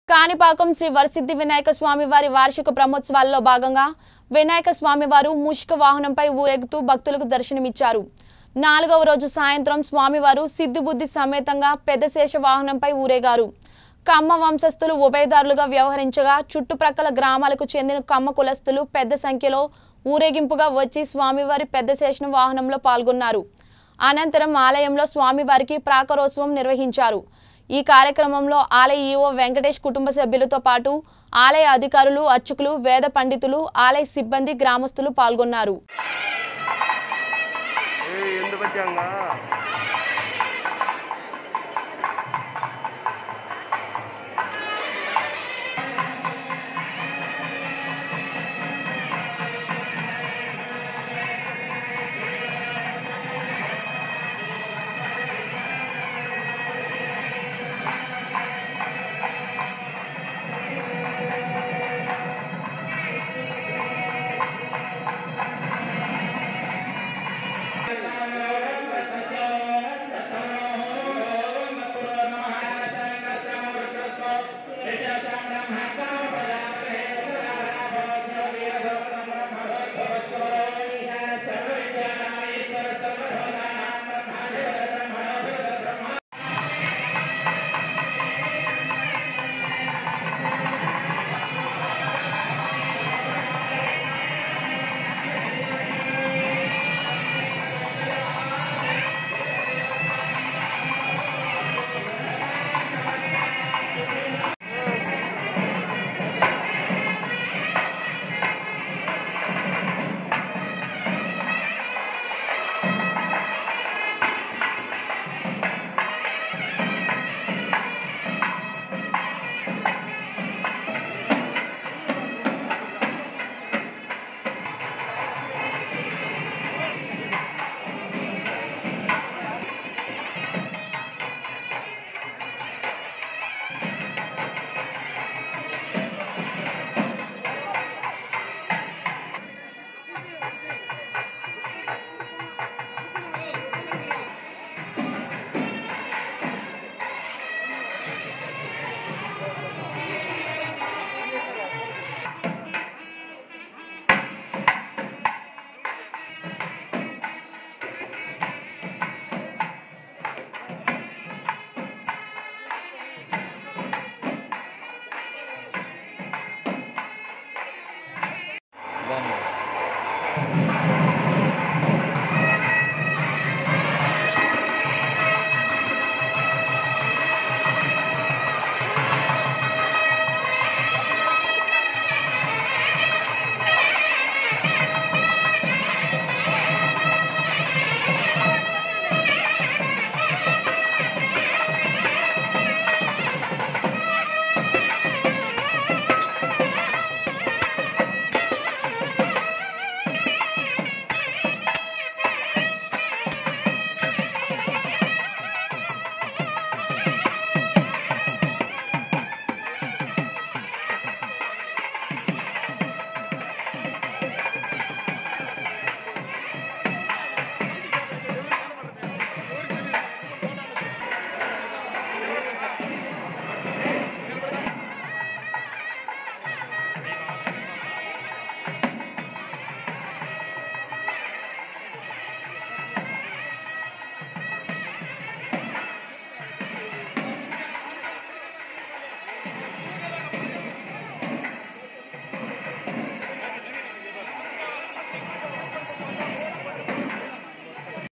కాణిపాకం శ్రీ వరసిద్ధి వినాయక స్వామి వారి వార్షిక బ్రహ్మోత్సవాల్లో భాగంగా వినాయక స్వామి వారు మూషిక వాహనంపై ఊరేగుతూ భక్తులకు దర్శనమిచ్చారు నాలుగవ రోజు సాయంత్రం స్వామివారు సిద్ధిబుద్ధి సమేతంగా పెద్దశేష వాహనంపై ఊరేగారు కమ్మ వంశస్థులు ఉభయదారులుగా వ్యవహరించగా చుట్టుప్రక్కల గ్రామాలకు చెందిన కమ్మ కులస్తులు పెద్ద సంఖ్యలో ఊరేగింపుగా వచ్చి స్వామివారి పెద్ద శేషన వాహనంలో పాల్గొన్నారు అనంతరం ఆలయంలో స్వామివారికి ప్రాకరోత్సవం నిర్వహించారు ఈ కార్యక్రమంలో ఆలయ ఈవో వెంకటేష్ కుటుంబ సభ్యులతో పాటు ఆలయ అధికారులు అర్చకులు వేద పండితులు ఆలయ సిబ్బంది గ్రామస్తులు పాల్గొన్నారు ஏய் எந்த பத்தியாங்க